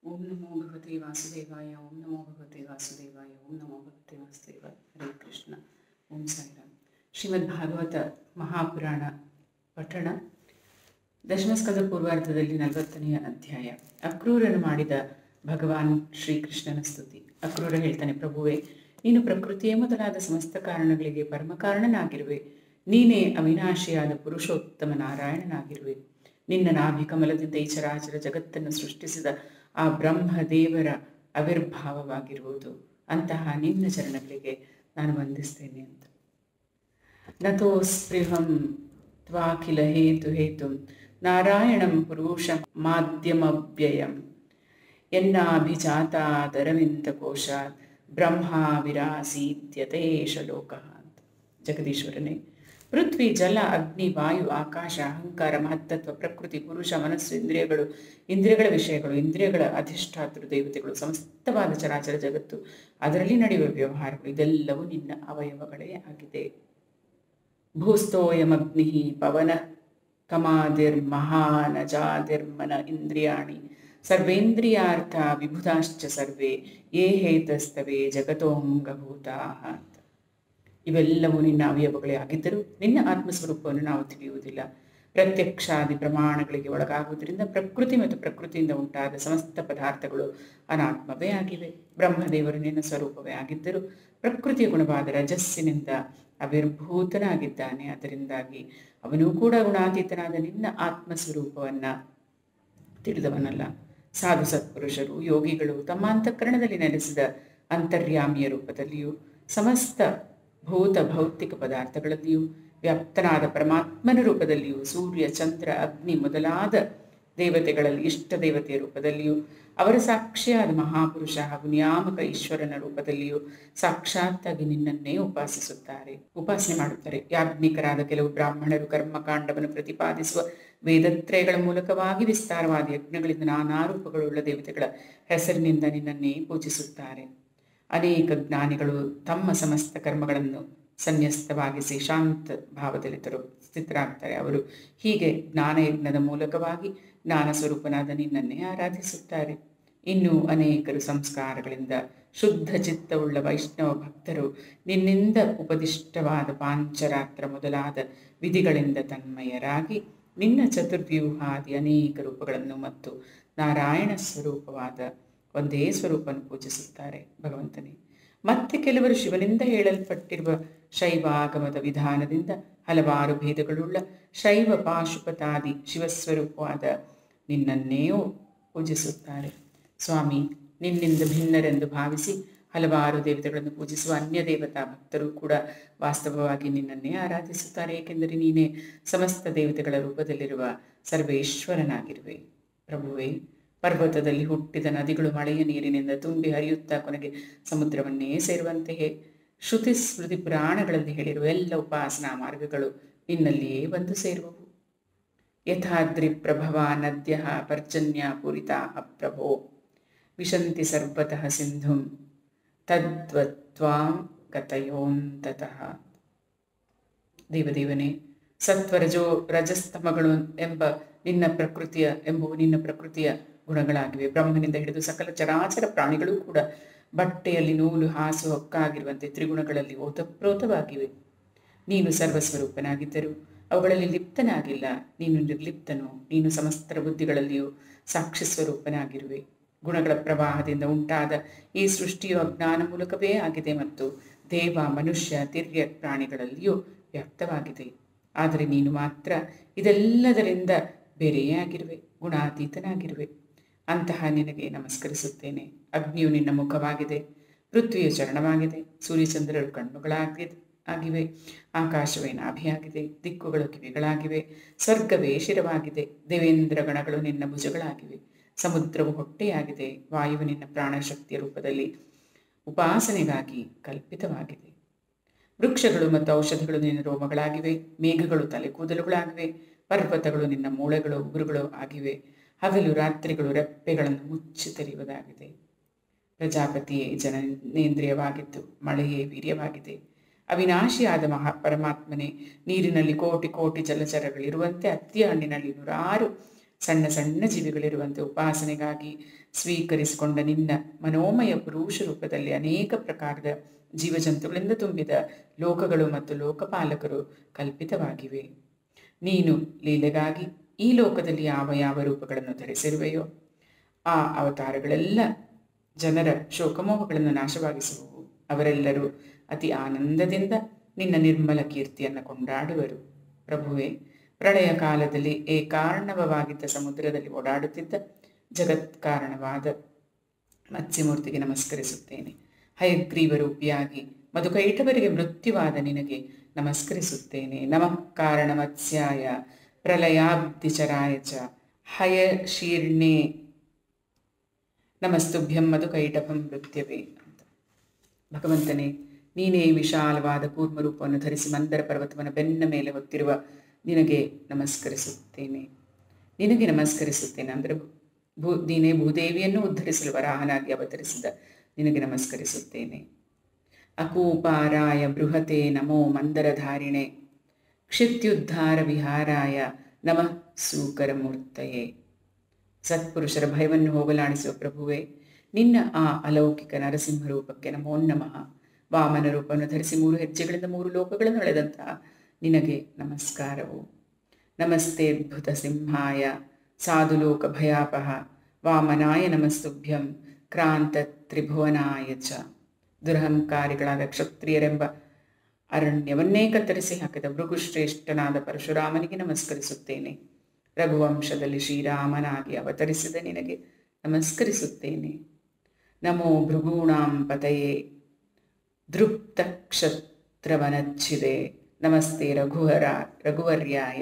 ಓಂ ನಮೋ ಭಗವತೆ ವಾಸುದೇವಾಯ ಓಂ ನಮೋ ಭಗವತೆ ವಾಸುದೇವಾಯ ಓಂ ನಮೋ ಭಗವತೆ ವಾಸುದೇವಾಯ ಹರೇ ಕೃಷ್ಣ ಓಂ ಸಾಯಿರಾಮ್ ಶ್ರೀಮದ್ ಭಾಗವತ ಮಹಾಪುರಾಣ ಪಠಣ ದಶಮಸ್ಕಂದ ಪೂರ್ವಾರ್ಧದಲ್ಲಿ ನಲವತ್ತನೆಯ ಅಧ್ಯಾಯ ಅಕ್ರೂರನು ಮಾಡಿದ ಭಗವಾನ್ ಶ್ರೀಕೃಷ್ಣನ ಸ್ತುತಿ ಅಕ್ರೂರ ಹೇಳ್ತಾನೆ ಪ್ರಭುವೇ ನೀನು ಪ್ರಕೃತಿಯೇ ಮೊದಲಾದ ಸಮಸ್ತ ಕಾರಣಗಳಿಗೆ ಪರಮ ಕಾರಣನಾಗಿರುವೆ ನೀನೇ ಅವಿನಾಶಿಯಾದ ಪುರುಷೋತ್ತಮ ನಾರಾಯಣನಾಗಿರುವೆ ನಿನ್ನ ನಾಭಿ ಕಮಲದಿಂದ ಈ ಚರಾಚರ ಜಗತ್ತನ್ನು ಸೃಷ್ಟಿಸಿದ ಆ ಬ್ರಹ್ಮ ದೇವರ ಆವಿರ್ಭಾವವಾಗಿರುವುದು ಅಂತಹ ನಿನ್ನ ಚರಣಗಳಿಗೆ ನಾನು ವಂದಿಸ್ತೇನೆ ಅಂತ ನತೋಸ್ಪೃಹಂ ತ್ವಾಖಿಲ ಹೇತು ಹೇತು ನಾರಾಯಣಂ ಪುರುಷ ಮಾಧ್ಯಮವ್ಯಯಂ ಎನ್ನಾಭಿಜಾತಾದರವಿಂದ ಕೋಶಾತ್ ಬ್ರಹ್ಮ ವಿರಾಸೀತ್ಯತೇಶ ಲೋಕ ಅಂತ ಜಗದೀಶ್ವರನೇ ಪೃಥ್ವಿ ಜಲ ಅಗ್ನಿ ವಾಯು ಆಕಾಶ ಅಹಂಕಾರ ಮಹತ್ತತ್ವ ಪ್ರಕೃತಿ ಪುರುಷ ಮನಸ್ಸು ಇಂದ್ರಿಯಗಳು ಇಂದ್ರಿಯಗಳ ವಿಷಯಗಳು ಇಂದ್ರಿಯಗಳ ಅಧಿಷ್ಠಾತೃ ದೇವತೆಗಳು ಸಮಸ್ತವಾದ ಚರಾಚರ ಜಗತ್ತು ಅದರಲ್ಲಿ ನಡೆಯುವ ವ್ಯವಹಾರಗಳು ಇದೆಲ್ಲವೂ ನಿನ್ನ ಅವಯವಗಳೇ ಆಗಿದೆ ಭೂಸ್ತೋಯಮಗ್ನಿ ಪವನ ಕಮಾದಿರ್ಮಹಾನಜಾದಿರ್ಮನ ಇಂದ್ರಿಯಾಣಿ ಸರ್ವೇಂದ್ರಿಯಾರ್ಥ ವಿಭುಧಾಶ್ಚ ಸರ್ವೇ ಯೇ ಹೇತಸ್ತವೇ ಜಗತೋಂಗಭೂತಾ ಅಂತ ಇವೆಲ್ಲವೂ ನಿನ್ನ ಅವಯವಗಳೇ ಆಗಿದ್ದರೂ ನಿನ್ನ ಆತ್ಮಸ್ವರೂಪವನ್ನು ನಾವು ತಿಳಿಯುವುದಿಲ್ಲ ಪ್ರತ್ಯಕ್ಷಾದಿ ಪ್ರಮಾಣಗಳಿಗೆ ಒಳಗಾಗುವುದರಿಂದ ಪ್ರಕೃತಿ ಮತ್ತು ಪ್ರಕೃತಿಯಿಂದ ಉಂಟಾದ ಸಮಸ್ತ ಪದಾರ್ಥಗಳು ಅನಾತ್ಮವೇ ಆಗಿವೆ ಬ್ರಹ್ಮದೇವರು ನಿನ್ನ ಸ್ವರೂಪವೇ ಆಗಿದ್ದರೂ ಪ್ರಕೃತಿಯ ಗುಣವಾದ ರಜಸ್ಸಿನಿಂದ ಅವಿರ್ಭೂತನಾಗಿದ್ದಾನೆ ಅದರಿಂದಾಗಿ ಅವನೂ ಕೂಡ ಗುಣಾತೀತನಾದ ನಿನ್ನ ಆತ್ಮಸ್ವರೂಪವನ್ನ ತಿಳಿದವನಲ್ಲ ಸಾಧು ಸತ್ಪುರುಷರು ಯೋಗಿಗಳು ತಮ್ಮ ಅಂತಃಕರಣದಲ್ಲಿ ನೆಲೆಸಿದ ಅಂತರ್ಯಾಮಿಯ ರೂಪದಲ್ಲಿಯೂ ಸಮಸ್ತ ಭೂತ ಭೌತಿಕ ಪದಾರ್ಥಗಳಲ್ಲಿಯೂ ವ್ಯಾಪ್ತನಾದ ಪರಮಾತ್ಮನ ರೂಪದಲ್ಲಿಯೂ ಸೂರ್ಯ ಚಂದ್ರ ಅಗ್ನಿ ಮೊದಲಾದ ದೇವತೆಗಳಲ್ಲಿ ಇಷ್ಟ ದೇವತೆಯ ರೂಪದಲ್ಲಿಯೂ ಅವರ ಸಾಕ್ಷಿಯಾದ ಮಹಾಪುರುಷ ಹಾಗೂ ನಿಯಾಮಕ ಈಶ್ವರನ ರೂಪದಲ್ಲಿಯೂ ಸಾಕ್ಷಾತ್ತಾಗಿ ನಿನ್ನನ್ನೇ ಉಪಾಸಿಸುತ್ತಾರೆ ಉಪಾಸನೆ ಮಾಡುತ್ತಾರೆ ಯಾಜ್ಞಿಕರಾದ ಕೆಲವು ಬ್ರಾಹ್ಮಣರು ಕರ್ಮಕಾಂಡವನ್ನು ಪ್ರತಿಪಾದಿಸುವ ವೇದತ್ರಯಗಳ ಮೂಲಕವಾಗಿ ವಿಸ್ತಾರವಾದ ಯಜ್ಞಗಳಿಂದ ನಾನಾ ರೂಪಗಳುಳ್ಳ ದೇವತೆಗಳ ಹೆಸರಿನಿಂದ ನಿನ್ನನ್ನೇ ಪೂಜಿಸುತ್ತಾರೆ ಅನೇಕ ಜ್ಞಾನಿಗಳು ತಮ್ಮ ಸಮಸ್ತ ಕರ್ಮಗಳನ್ನು ಸನ್ಯಸ್ತವಾಗಿಸಿ ಶಾಂತ ಭಾವದಲ್ಲಿ ತರು ಸ್ಥಿತರಾಗ್ತಾರೆ ಅವರು ಹೀಗೆ ಜ್ಞಾನಯಜ್ಞದ ಮೂಲಕವಾಗಿ ಜ್ಞಾನ ಸ್ವರೂಪನಾದ ನಿನ್ನನ್ನೇ ಆರಾಧಿಸುತ್ತಾರೆ ಇನ್ನು ಅನೇಕರು ಸಂಸ್ಕಾರಗಳಿಂದ ಶುದ್ಧ ಚಿತ್ತವುಳ್ಳ ವೈಷ್ಣವ ಭಕ್ತರು ನಿನ್ನಿಂದ ಉಪದಿಷ್ಟವಾದ ಪಾಂಚರಾತ್ರ ಮೊದಲಾದ ವಿಧಿಗಳಿಂದ ತನ್ಮಯರಾಗಿ ನಿನ್ನ ಚತುರ್ವ್ಯೂಹಾದಿ ಅನೇಕ ರೂಪಗಳನ್ನು ಮತ್ತು ನಾರಾಯಣ ಸ್ವರೂಪವಾದ ಒಂದೇ ಸ್ವರೂಪವನ್ನು ಪೂಜಿಸುತ್ತಾರೆ ಭಗವಂತನೇ ಮತ್ತೆ ಕೆಲವರು ಶಿವನಿಂದ ಹೇಳಲ್ಪಟ್ಟಿರುವ ಶೈವಾಗಮದ ವಿಧಾನದಿಂದ ಹಲವಾರು ಭೇದಗಳುಳ್ಳ ಶೈವ ಪಾಶುಪತಾದಿ ಶಿವಸ್ವರೂಪವಾದ ನಿನ್ನನ್ನೇಯೂ ಪೂಜಿಸುತ್ತಾರೆ ಸ್ವಾಮಿ ನಿನ್ನಿಂದ ಭಿನ್ನರೆಂದು ಭಾವಿಸಿ ಹಲವಾರು ದೇವತೆಗಳನ್ನು ಪೂಜಿಸುವ ಅನ್ಯ ದೇವತಾ ಭಕ್ತರು ಕೂಡ ವಾಸ್ತವವಾಗಿ ನಿನ್ನನ್ನೇ ಆರಾಧಿಸುತ್ತಾರೆ ಏಕೆಂದರೆ ನೀನೇ ಸಮಸ್ತ ದೇವತೆಗಳ ರೂಪದಲ್ಲಿರುವ ಸರ್ವೇಶ್ವರನಾಗಿರುವೆ ಪ್ರಭುವೇ ಪರ್ವತದಲ್ಲಿ ಹುಟ್ಟಿದ ನದಿಗಳು ಮಳೆಯ ನೀರಿನಿಂದ ತುಂಬಿ ಹರಿಯುತ್ತಾ ಕೊನೆಗೆ ಸಮುದ್ರವನ್ನೇ ಸೇರುವಂತೆಯೇ ಶ್ರುತಿ ಸ್ಮೃತಿ ಪುರಾಣಗಳಲ್ಲಿ ಹೇಳಿರುವ ಎಲ್ಲ ಉಪಾಸನಾ ಮಾರ್ಗಗಳು ನಿನ್ನಲ್ಲಿಯೇ ಬಂದು ಸೇರುವವು ಯಥಾದ್ರಿ ಪ್ರಭವ ನದ್ಯ ಪರ್ಜನ್ಯ ಪೂರಿತಾ ಪ್ರಭೋ ವಿಶಂತಿ ಸರ್ವತಃ ಸಿಂಧುಂ ತದ್ವತ್ವಾಂ ಗತಯೋಂತತಃ ದೇವದೇವನೇ ಸತ್ವರಜೋ ರಜಸ್ತಮಗಳು ಎಂಬ ನಿನ್ನ ಪ್ರಕೃತಿಯ ಎಂಬುವು ನಿನ್ನ ಪ್ರಕೃತಿಯ ಗುಣಗಳಾಗಿವೆ ಬ್ರಹ್ಮನಿಂದ ಹಿಡಿದು ಸಕಲ ಚರಾಚರ ಪ್ರಾಣಿಗಳು ಕೂಡ ಬಟ್ಟೆಯಲ್ಲಿ ನೂಲು ಹಾಸು ಹೊಕ್ಕಾಗಿರುವಂತೆ ತ್ರಿಗುಣಗಳಲ್ಲಿ ಓತಪ್ರೋತವಾಗಿವೆ ನೀನು ಸರ್ವಸ್ವರೂಪನಾಗಿದ್ದರೂ ಅವುಗಳಲ್ಲಿ ಲಿಪ್ತನಾಗಿಲ್ಲ ನೀನು ನಿರ್ಲಿಪ್ತನು ನೀನು ಸಮಸ್ತರ ಬುದ್ಧಿಗಳಲ್ಲಿಯೂ ಸಾಕ್ಷಿ ಸ್ವರೂಪನಾಗಿರುವೆ ಗುಣಗಳ ಪ್ರವಾಹದಿಂದ ಉಂಟಾದ ಈ ಸೃಷ್ಟಿಯು ಅಜ್ಞಾನ ಮೂಲಕವೇ ಆಗಿದೆ ಮತ್ತು ದೇವ ಮನುಷ್ಯ ತಿರ್ಯ ಪ್ರಾಣಿಗಳಲ್ಲಿಯೂ ವ್ಯಕ್ತವಾಗಿದೆ ಆದರೆ ನೀನು ಮಾತ್ರ ಇದೆಲ್ಲದರಿಂದ ಬೇರೆಯೇ ಆಗಿರುವೆ ಗುಣಾತೀತನಾಗಿರುವೆ ಅಂತಹ ನಿನಗೆ ನಮಸ್ಕರಿಸುತ್ತೇನೆ ಅಗ್ನಿಯು ನಿನ್ನ ಮುಖವಾಗಿದೆ ಪೃಥ್ವಿಯು ಚರಣವಾಗಿದೆ ಸೂರ್ಯಚಂದ್ರರು ಕಣ್ಣುಗಳಾಗಿದೆ ಆಗಿವೆ ಆಕಾಶವೇ ನಾಭಿಯಾಗಿದೆ ದಿಕ್ಕುಗಳು ಕಿವಿಗಳಾಗಿವೆ ಸ್ವರ್ಗವೇ ಶಿರವಾಗಿದೆ ದೇವೇಂದ್ರ ಗಣಗಳು ನಿನ್ನ ಭುಜಗಳಾಗಿವೆ ಸಮುದ್ರವು ಹೊಟ್ಟೆಯಾಗಿದೆ ವಾಯುವು ನಿನ್ನ ಪ್ರಾಣಶಕ್ತಿಯ ರೂಪದಲ್ಲಿ ಉಪಾಸನೆಗಾಗಿ ಕಲ್ಪಿತವಾಗಿದೆ ವೃಕ್ಷಗಳು ಮತ್ತು ಔಷಧಿಗಳು ನಿನ್ನ ರೋಮಗಳಾಗಿವೆ ಮೇಘಗಳು ತಲೆ ಕೂದಲುಗಳಾಗಿವೆ ಪರ್ವತಗಳು ನಿನ್ನ ಮೂಳೆಗಳು ಉಗುರುಗಳು ಆಗಿವೆ ಹಗಲು ರಾತ್ರಿಗಳು ರೆಪ್ಪೆಗಳನ್ನು ಮುಚ್ಚಿ ತೆರೆಯುವುದಾಗಿದೆ ಪ್ರಜಾಪತಿಯೇ ಜನನೇಂದ್ರಿಯವಾಗಿದ್ದು ಮಳೆಯೇ ವೀರ್ಯವಾಗಿದೆ ಅವಿನಾಶಿಯಾದ ಮಹಾ ಪರಮಾತ್ಮನೇ ನೀರಿನಲ್ಲಿ ಕೋಟಿ ಕೋಟಿ ಜಲಚರಗಳಿರುವಂತೆ ಹತ್ತಿಯ ಹಣ್ಣಿನಲ್ಲಿ ನೂರಾರು ಸಣ್ಣ ಸಣ್ಣ ಜೀವಿಗಳಿರುವಂತೆ ಉಪಾಸನೆಗಾಗಿ ಸ್ವೀಕರಿಸಿಕೊಂಡ ನಿನ್ನ ಮನೋಮಯ ಪುರುಷ ರೂಪದಲ್ಲಿ ಅನೇಕ ಪ್ರಕಾರದ ಜೀವಜಂತುಗಳಿಂದ ತುಂಬಿದ ಲೋಕಗಳು ಮತ್ತು ಲೋಕಪಾಲಕರು ಕಲ್ಪಿತವಾಗಿವೆ ನೀನು ಲೀಲೆಗಾಗಿ ಈ ಲೋಕದಲ್ಲಿ ಯಾವ ಯಾವ ರೂಪಗಳನ್ನು ಧರಿಸಿರುವೆಯೋ ಆ ಅವತಾರಗಳೆಲ್ಲ ಜನರ ಶೋಕಮೋಹಗಳನ್ನು ನಾಶವಾಗಿಸುವವು ಅವರೆಲ್ಲರೂ ಅತಿ ಆನಂದದಿಂದ ನಿನ್ನ ನಿರ್ಮಲ ಕೀರ್ತಿಯನ್ನು ಕೊಂಡಾಡುವರು ಪ್ರಭುವೆ ಪ್ರಳಯ ಕಾಲದಲ್ಲಿ ಏಕಾರ್ಣವವಾಗಿದ್ದ ಸಮುದ್ರದಲ್ಲಿ ಓಡಾಡುತ್ತಿದ್ದ ಜಗತ್ಕಾರಣವಾದ ಮತ್ಸ್ಯಮೂರ್ತಿಗೆ ನಮಸ್ಕರಿಸುತ್ತೇನೆ ಹಯಗ್ರೀವ ರೂಪಿಯಾಗಿ ಮಧುಕೈಟವರಿಗೆ ಮೃತ್ಯುವಾದ ನಿನಗೆ ನಮಸ್ಕರಿಸುತ್ತೇನೆ ನಮಃ ಕಾರಣ ಮತ್ಸ್ಯಾಯ ಪ್ರಲಯಾಬ್ಧಿಚರಾಯ ಚ ಹಯ ಶೀರ್ಣೆ ನಮಸ್ತುಭ್ಯಂ ಮಧುಕೈಟಭಂ ಮೃತ್ಯವೇ ಅಂತ ಭಗವಂತನೇ ನೀನೇ ವಿಶಾಲವಾದ ಕೂರ್ಮ ರೂಪವನ್ನು ಧರಿಸಿ ಮಂದರ ಪರ್ವತವನ್ನು ಬೆನ್ನ ಮೇಲೆ ಹೊತ್ತಿರುವ ನಿನಗೆ ನಮಸ್ಕರಿಸುತ್ತೇನೆ ನಿನಗೆ ನಮಸ್ಕರಿಸುತ್ತೇನೆ ಅಂದರೆ ಭೂ ನೀನೇ ಭೂದೇವಿಯನ್ನು ಉದ್ಧರಿಸಲು ವರಾಹನಾಗಿ ಅವತರಿಸಿದ ನಿನಗೆ ನಮಸ್ಕರಿಸುತ್ತೇನೆ ಅಕೂಪಾರಾಯ ಬೃಹತೆ ನಮೋ ಮಂದರಧಾರಿಣೆ ಕ್ಷಿತ್ಯುದ್ಧಾರ ವಿಹಾರಾಯ ನಮಃ ಸೂಕರ ಮೂರ್ತಯೇ ಸತ್ಪುರುಷರ ಭಯವನ್ನು ಹೋಗಲಾಡಿಸುವ ಪ್ರಭುವೇ ನಿನ್ನ ಆ ಅಲೌಕಿಕ ನರಸಿಂಹ ರೂಪಕ್ಕೆ ನಮೋ ನಮಃ ವಾಮನ ರೂಪವನ್ನು ಧರಿಸಿ ಮೂರು ಹೆಜ್ಜೆಗಳಿಂದ ಮೂರು ಲೋಕಗಳನ್ನು ಎಳೆದಂತಹ ನಿನಗೆ ನಮಸ್ಕಾರವು ನಮಸ್ತೆ ಅದ್ಭುತ ಸಿಂಹಾಯ ಸಾಧುಲೋಕ ಭಯಾಪಹ ವಾಮನಾಯ ನಮಸ್ತುಭ್ಯಂ ಕ್ರಾಂತ ತ್ರಿಭುವನಾಯ ಚ ದುರಹಂಕಾರಿಗಳಾದ ಕ್ಷತ್ರಿಯರೆಂಬ ಅರಣ್ಯವನ್ನೇ ಕತ್ತರಿಸಿ ಹಾಕಿದ ಭೃಗುಶ್ರೇಷ್ಠನಾದ ಪರಶುರಾಮನಿಗೆ ನಮಸ್ಕರಿಸುತ್ತೇನೆ ರಘುವಂಶದಲ್ಲಿ ಶ್ರೀರಾಮನಾಗಿ ಅವತರಿಸಿದ ನಿನಗೆ ನಮಸ್ಕರಿಸುತ್ತೇನೆ ನಮೋ ಭೃಗೂಣಾಂ ಪತಯೇ ದೃಪ್ತ ಕ್ಷತ್ರವನಚ್ಛಿದೆ ನಮಸ್ತೆ ರಘುವರ ರಘುವರ್ಯಾಯ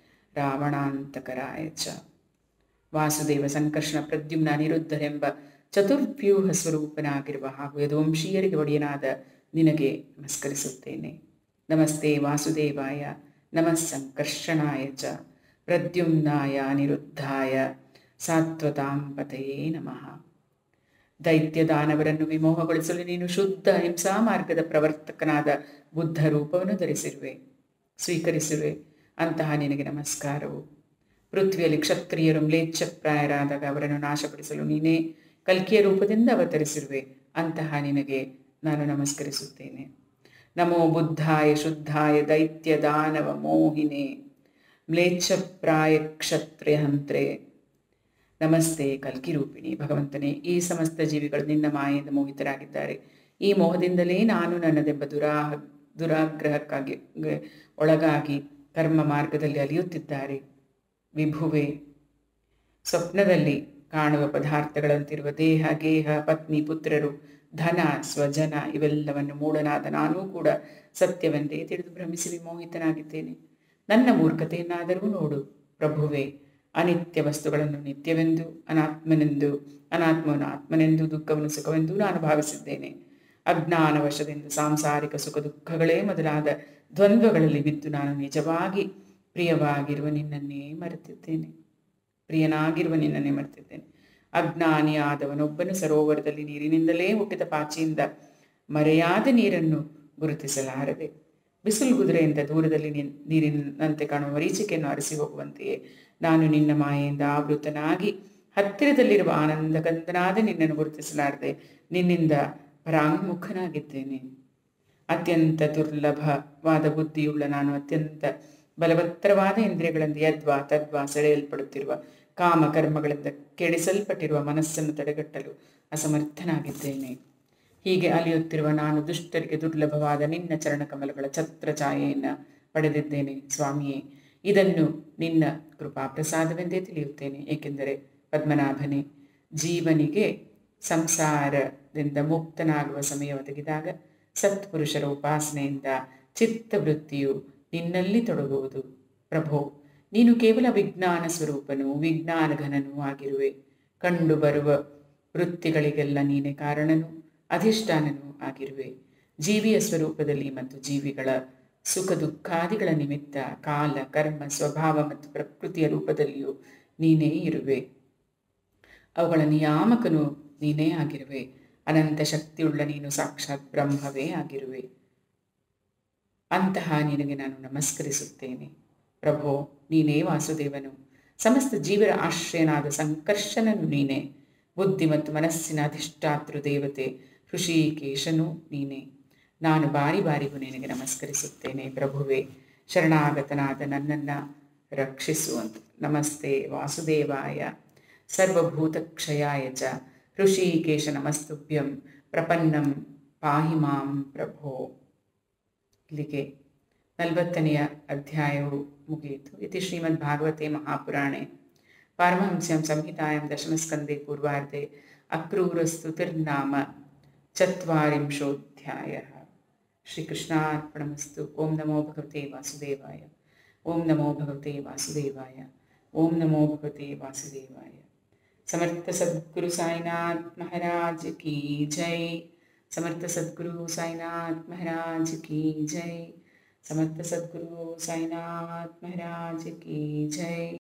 ರಾವಣಾಂತಕರಾಯ ಚ ವಾಸುದೇವ ಸಂಕರ್ಷಣ ಪ್ರದ್ಯುಮ್ನ ಅನಿರುದ್ಧರೆಂಬ ಚತುರ್ವ್ಯೂಹ ಸ್ವರೂಪನಾಗಿರುವ ಹಾಗೂ ಯದುವಂಶೀಯರಿಗೆ ಒಡೆಯನಾದ ನಿನಗೆ ನಮಸ್ಕರಿಸುತ್ತೇನೆ ನಮಸ್ತೆ ವಾಸುದೇವಾಯ ನಮಃ ಸಂಕರ್ಷಣಾಯ ಚ ಪ್ರದ್ಯುಮ್ನಾಯ ಅನಿರುದ್ಧಾಯ ಸಾತ್ವತಾಂಪತಯೇ ನಮಃ ದೈತ್ಯ ದಾನವರನ್ನು ವಿಮೋಹಗೊಳಿಸಲು ನೀನು ಶುದ್ಧ ಹಿಂಸಾ ಮಾರ್ಗದ ಪ್ರವರ್ತಕನಾದ ಬುದ್ಧ ರೂಪವನ್ನು ಧರಿಸಿರುವೆ ಸ್ವೀಕರಿಸಿರುವೆ ಅಂತಹ ನಿನಗೆ ನಮಸ್ಕಾರವು ಪೃಥ್ವಿಯಲ್ಲಿ ಕ್ಷತ್ರಿಯರು ಮ್ಲೇಚ್ಛಪ್ರಾಯರಾದಾಗ ಅವರನ್ನು ನಾಶಪಡಿಸಲು ನೀನೇ ಕಲ್ಕಿಯ ರೂಪದಿಂದ ಅವತರಿಸಿರುವೆ ಅಂತಹ ನಿನಗೆ ನಾನು ನಮಸ್ಕರಿಸುತ್ತೇನೆ ನಮೋ ಬುದ್ಧಾಯ ಶುದ್ಧಾಯ ದೈತ್ಯ ದಾನವ ಮೋಹಿನೇ ಮ್ಲೇಚ್ಛಪ್ರಾಯ ಕ್ಷತ್ರಿಯ ಹಂತ್ರೆ ನಮಸ್ತೆ ಕಲ್ಕಿ ರೂಪಿಣಿ ಭಗವಂತನೇ ಈ ಸಮಸ್ತ ಜೀವಿಗಳು ನಿನ್ನ ಮಾಯೆಯಿಂದ ಮೋಹಿತರಾಗಿದ್ದಾರೆ ಈ ಮೋಹದಿಂದಲೇ ನಾನು ನನ್ನದೆಂಬ ದುರಾಹ ದುರಾಗ್ರಹಕ್ಕಾಗಿ ಒಳಗಾಗಿ ಕರ್ಮ ಮಾರ್ಗದಲ್ಲಿ ಅಲಿಯುತ್ತಿದ್ದಾರೆ ವಿಭುವೆ ಸ್ವಪ್ನದಲ್ಲಿ ಕಾಣುವ ಪದಾರ್ಥಗಳಂತಿರುವ ದೇಹ ಗೇಹ ಪತ್ನಿ ಪುತ್ರರು ಧನ ಸ್ವಜನ ಇವೆಲ್ಲವನ್ನು ಮೂಢನಾದ ನಾನೂ ಕೂಡ ಸತ್ಯವೆಂದೇ ತಿಳಿದು ಭ್ರಮಿಸಿ ವಿಮೋಹಿತನಾಗಿದ್ದೇನೆ ನನ್ನ ಮೂರ್ಖತೆಯನ್ನಾದರೂ ನೋಡು ಪ್ರಭುವೆ ಅನಿತ್ಯ ವಸ್ತುಗಳನ್ನು ನಿತ್ಯವೆಂದು ಅನಾತ್ಮನೆಂದು ಅನಾತ್ಮವನ್ನು ಆತ್ಮನೆಂದು ದುಃಖವನ್ನು ಸುಖವೆಂದು ನಾನು ಭಾವಿಸಿದ್ದೇನೆ ಅಜ್ಞಾನವಶದಿಂದ ಸಾಂಸಾರಿಕ ಸುಖ ದುಃಖಗಳೇ ಮೊದಲಾದ ದ್ವಂದ್ವಗಳಲ್ಲಿ ಬಿದ್ದು ನಾನು ನಿಜವಾಗಿ ಪ್ರಿಯವಾಗಿರುವ ನಿನ್ನನ್ನೇ ಮರೆತಿದ್ದೇನೆ ಪ್ರಿಯನಾಗಿರುವ ನಿನ್ನನ್ನೇ ಮರೆತಿದ್ದೇನೆ ಅಜ್ಞಾನಿಯಾದವನೊಬ್ಬನು ಸರೋವರದಲ್ಲಿ ನೀರಿನಿಂದಲೇ ಹುಟ್ಟಿದ ಪಾಚಿಯಿಂದ ಮರೆಯಾದ ನೀರನ್ನು ಗುರುತಿಸಲಾರದೆ ಬಿಸಿಲು ಕುದುರೆಯಿಂದ ದೂರದಲ್ಲಿ ನೀರಿನಂತೆ ಕಾಣುವ ಮರೀಚಿಕೆಯನ್ನು ಅರಸಿ ಹೋಗುವಂತೆಯೇ ನಾನು ನಿನ್ನ ಮಾಯೆಯಿಂದ ಆವೃತನಾಗಿ ಹತ್ತಿರದಲ್ಲಿರುವ ಆನಂದಗಂಧನಾದ ನಿನ್ನನ್ನು ಗುರುತಿಸಲಾರದೆ ನಿನ್ನಿಂದ ಪರಾಂಗುಖನಾಗಿದ್ದೇನೆ ಅತ್ಯಂತ ದುರ್ಲಭವಾದ ಬುದ್ಧಿಯುಳ್ಳ ನಾನು ಅತ್ಯಂತ ಬಲವತ್ತರವಾದ ಇಂದ್ರಿಯಗಳಿಂದ ಯದ್ವಾ ತದ್ವಾ ಸೆಳೆಯಲ್ಪಡುತ್ತಿರುವ ಕಾಮ ಕರ್ಮಗಳಿಂದ ಕೆಡಿಸಲ್ಪಟ್ಟಿರುವ ಮನಸ್ಸನ್ನು ತಡೆಗಟ್ಟಲು ಅಸಮರ್ಥನಾಗಿದ್ದೇನೆ ಹೀಗೆ ಅಲಿಯುತ್ತಿರುವ ನಾನು ದುಷ್ಟರಿಗೆ ದುರ್ಲಭವಾದ ನಿನ್ನ ಚರಣಕಮಲಗಳ ಛತ್ರ ಛಾಯೆಯನ್ನು ಪಡೆದಿದ್ದೇನೆ ಸ್ವಾಮಿಯೇ ಇದನ್ನು ನಿನ್ನ ಕೃಪಾ ಪ್ರಸಾದವೆಂದೇ ತಿಳಿಯುತ್ತೇನೆ ಏಕೆಂದರೆ ಪದ್ಮನಾಭನೇ ಜೀವನಿಗೆ ಸಂಸಾರದಿಂದ ಮುಕ್ತನಾಗುವ ಸಮಯ ಒದಗಿದಾಗ ಸತ್ಪುರುಷರ ಉಪಾಸನೆಯಿಂದ ಚಿತ್ತವೃತ್ತಿಯು ನಿನ್ನಲ್ಲಿ ತೊಡಗುವುದು ಪ್ರಭೋ ನೀನು ಕೇವಲ ವಿಜ್ಞಾನ ಸ್ವರೂಪನು ವಿಜ್ಞಾನ ಘನನೂ ಆಗಿರುವೆ ಕಂಡು ಬರುವ ವೃತ್ತಿಗಳಿಗೆಲ್ಲ ನೀನೇ ಕಾರಣನು ಅಧಿಷ್ಠಾನನೂ ಆಗಿರುವೆ ಜೀವಿಯ ಸ್ವರೂಪದಲ್ಲಿ ಮತ್ತು ಜೀವಿಗಳ ಸುಖ ದುಃಖಾದಿಗಳ ನಿಮಿತ್ತ ಕಾಲ ಕರ್ಮ ಸ್ವಭಾವ ಮತ್ತು ಪ್ರಕೃತಿಯ ರೂಪದಲ್ಲಿಯೂ ನೀನೇ ಇರುವೆ ಅವುಗಳ ನಿಯಾಮಕನು ನೀನೇ ಆಗಿರುವೆ ಅನಂತ ಶಕ್ತಿಯುಳ್ಳ ನೀನು ಸಾಕ್ಷಾತ್ ಬ್ರಹ್ಮವೇ ಆಗಿರುವೆ ಅಂತಹ ನಿನಗೆ ನಾನು ನಮಸ್ಕರಿಸುತ್ತೇನೆ ಪ್ರಭೋ ನೀನೇ ವಾಸುದೇವನು ಸಮಸ್ತ ಜೀವರ ಆಶ್ರಯನಾದ ಸಂಕರ್ಷಣನು ನೀನೆ ಬುದ್ಧಿ ಮತ್ತು ಮನಸ್ಸಿನ ಅಧಿಷ್ಠಾತೃ ದೇವತೆ ಋಷಿಕೇಶನು ನೀನೆ ನಾನು ಬಾರಿ ಬಾರಿಗೂ ನಿನಗೆ ನಮಸ್ಕರಿಸುತ್ತೇನೆ ಪ್ರಭುವೆ ಶರಣಾಗತನಾದ ನನ್ನನ್ನು ರಕ್ಷಿಸು ಅಂತ ನಮಸ್ತೆ ವಾಸುದೇವಾಯ ಸರ್ವಭೂತಕ್ಷಯಾಯ ಚ ಋಷಿಕೇಶ ನಮಸ್ತುಭ್ಯಂ ಪ್ರಪನ್ನಂ ಪಾಹಿ ಮಾಂ ಪ್ರಭೋ ಇಲ್ಲಿಗೆ ನಲವತ್ತನೆಯ ಅಧ್ಯಾಯವು ಮುಗಿಯಿತು ಇತಿ ಶ್ರೀಮದ್ ಭಾಗವತೆ ಮಹಾಪುರಾಣೆ ಪಾರಮಹಂಸ್ಯಾಂ ಸಂಹಿತಾಯಾಂ ದಶಮಸ್ಕಂದೆ ಪೂರ್ವಾರ್ಧೆ ಅಕ್ರೂರಸ್ತುತಿರ್ನಾಮ ಚತ್ವಾರಿಂಶೋಧ್ಯಾಯ ಶ್ರೀಕೃಷ್ಣಾರ್ಪಣಮಸ್ತು ಓಂ ನಮೋ ಭಗವತೆ ವಾಸುದೇವಾಯ ಓಂ ನಮೋ ಭಗವತೆ ವಾಸುದೇವಾಯ ಓಂ ನಮೋ ಭಗವತೆ ವಾಸುದೇವಾಯ समर्थ सद्गुरु साईनाथ महाराज की जय समर्थ सद्गुरु साईनाथ महाराज की जय समर्थ सद्गुरु साईनाथ महाराज की जय